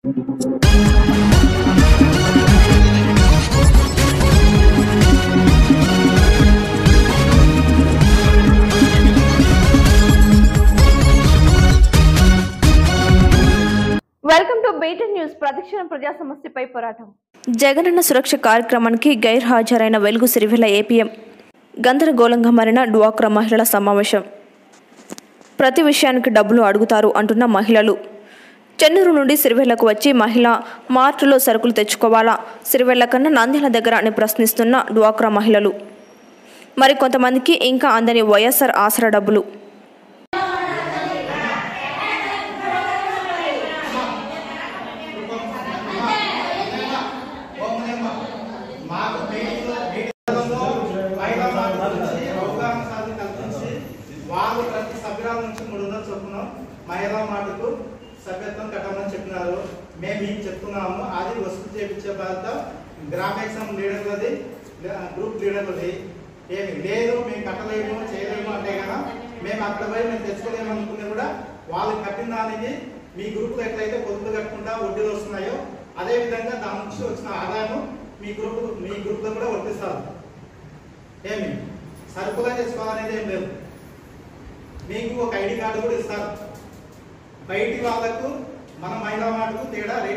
welcome to బీటెన్ news ప్రతిక్షణ ప్రజా సమస్యపై పోరాటం జగనన్న సురక్ష కార్యక్రమానికి గైర్హాజరైన వెలుగు సిరివెల్ల ఏపీఎం గందరగోళంగా మారిన డ్వాక్రా మహిళల సమావేశం ప్రతి విషయానికి డబ్బులు అడుగుతారు అంటున్న మహిళలు చెన్నూరు నుండి సిరివెల్లకు వచ్చి మహిళ మార్టులో సరుకులు తెచ్చుకోవాలా సిరివెల్ల కన్నా నంద్యాల దగ్గర అని ప్రశ్నిస్తున్న డ్వాక్రా మహిళలు మరికొంతమందికి ఇంకా అందని వైఎస్ఆర్ ఆసరా డబ్బులు మహిళా మార్గం నుంచి అవగాహన సాధన కల్పించి వాళ్ళు ప్రతి సభ్యురాల నుంచి మూడు వందలు చొప్పున మహిళా మాటకు సభ్యత్వం కట్టమని చెప్పినారు మేము మీకు చెప్తున్నాము అది వసూలు చేయించే బాధ్యత గ్రామేక్షం లీడర్లది గ్రూప్ లీడర్లది ఏమి లేదు మేము కట్టలేము చేయలేము అంటే కదా మేము అక్కడ పోయి మేము తెచ్చుకోలేము అనుకునే కూడా వాళ్ళు కట్టిన దానికి మీ గ్రూప్లో ఎట్లయితే పొదుపులు కట్టుకుంటా వడ్డీలు వస్తున్నాయో అదే విధంగా దాని నుంచి వచ్చిన ఆదాయం మీ గ్రూప్ మీ గ్రూప్లో కూడా వర్తిస్తారు ఏమి సరుకులా చేసుకోవాలనేది ఏం లేదు మీకు ఒక ఐడి కార్డు కూడా ఇస్తారు బయటి వాళ్ళకు మన మహిళా మాటకు తేడా